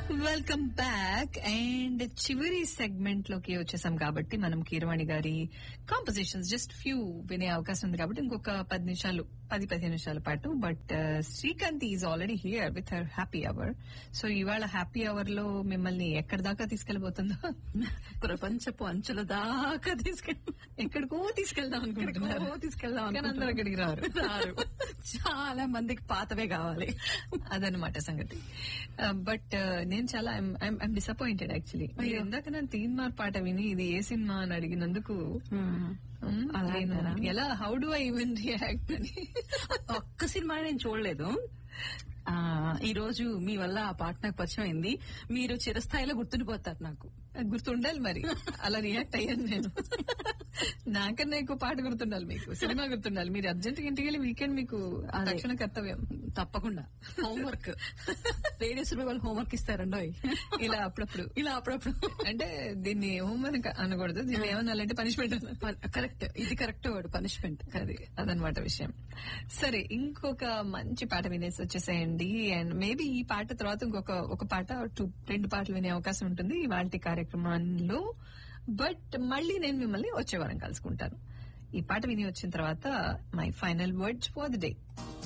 Welcome back and చివరి segment లోకి వచ్చేసాం కాబట్టి మనం కీరవాణి గారి కాంపోజిషన్స్ జస్ట్ ఫ్యూ వినే అవకాశం ఉంది కాబట్టి ఇంకొక పది నిమిషాలు పది పదిహేను నిమిషాల పాటు but Srikanth is already here with her happy hour so ఇవాళ హ్యాపీ అవర్ లో మిమ్మల్ని ఎక్కడి దాకా తీసుకెళ్లిపోతుందో ప్రపంచపు అంచుల దాకా తీసుకెళ్ళి ఎక్కడికో తీసుకెళ్దాం అనుకుంటున్నారు ఎక్కడికో తీసుకెళ్దాం కానీ అందరూ అనుకుంటున్నారు. అక్కడికి రారు రారు చాలా మందికి పాతవే కావాలి అదనమాట సంగతి బట్ నేను చాలా ఐఎమ్ డిసప్పాయింటెడ్ యాక్చువల్లీ మీరు అయ్యో. ఇందాక నేను తీన్ మార్ పాట విని ఇది ఏ సినిమా అని అడిగినందుకు మ్, అలా నేను అంటారా? ఎలా how do I even react అని ఒక్క సినిమా నేను చూడలేదు ఆ ఈ రోజు మీ వల్ల ఆ పాట నాకు పరిచయం అయింది మీరు చిరస్థాయిలో గుర్తుండిపోతారు నాకు గుర్తుండాలి మరి అలా రియాక్ట్ అయ్యాను నేను నాకన్నా ఎక్కువ పాట గుర్తుండాలి మీకు సినిమా గుర్తుండాలి మీరు అర్జెంట్ ఇంటికి వెళ్ళి వీకెండ్ మీకు అదే. తక్షణ కర్తవ్యం తప్పకుండా హోంవర్క్ రేడియో సురభి వాళ్ళు హోంవర్క్ ఇస్తారండో ఇలా అప్పుడప్పుడు ఇలా అప్పుడప్పుడు అంటే దీన్ని హోంవర్క్ అనకూడదు దీన్ని ఏమన్నాలంటే పనిష్మెంట్ కరెక్ట్ ఇది కరెక్ట్ వర్డ్ పనిష్మెంట్ అది అదనమాట విషయం సరే ఇంకొక మంచి పాట వినేసి వచ్చేసేయండి అండ్ మేబీ ఈ పాట తర్వాత ఇంకొక ఒక పాట టూ రెండు పాటలు వినే అవకాశం ఉంటుంది ఇవాళ కార్యక్రమంలో బట్ మళ్ళీ నేను మిమ్మల్ని వచ్చే వారం కలుసుకుంటాను ఈ పాట విని వచ్చిన తర్వాత my final words for the day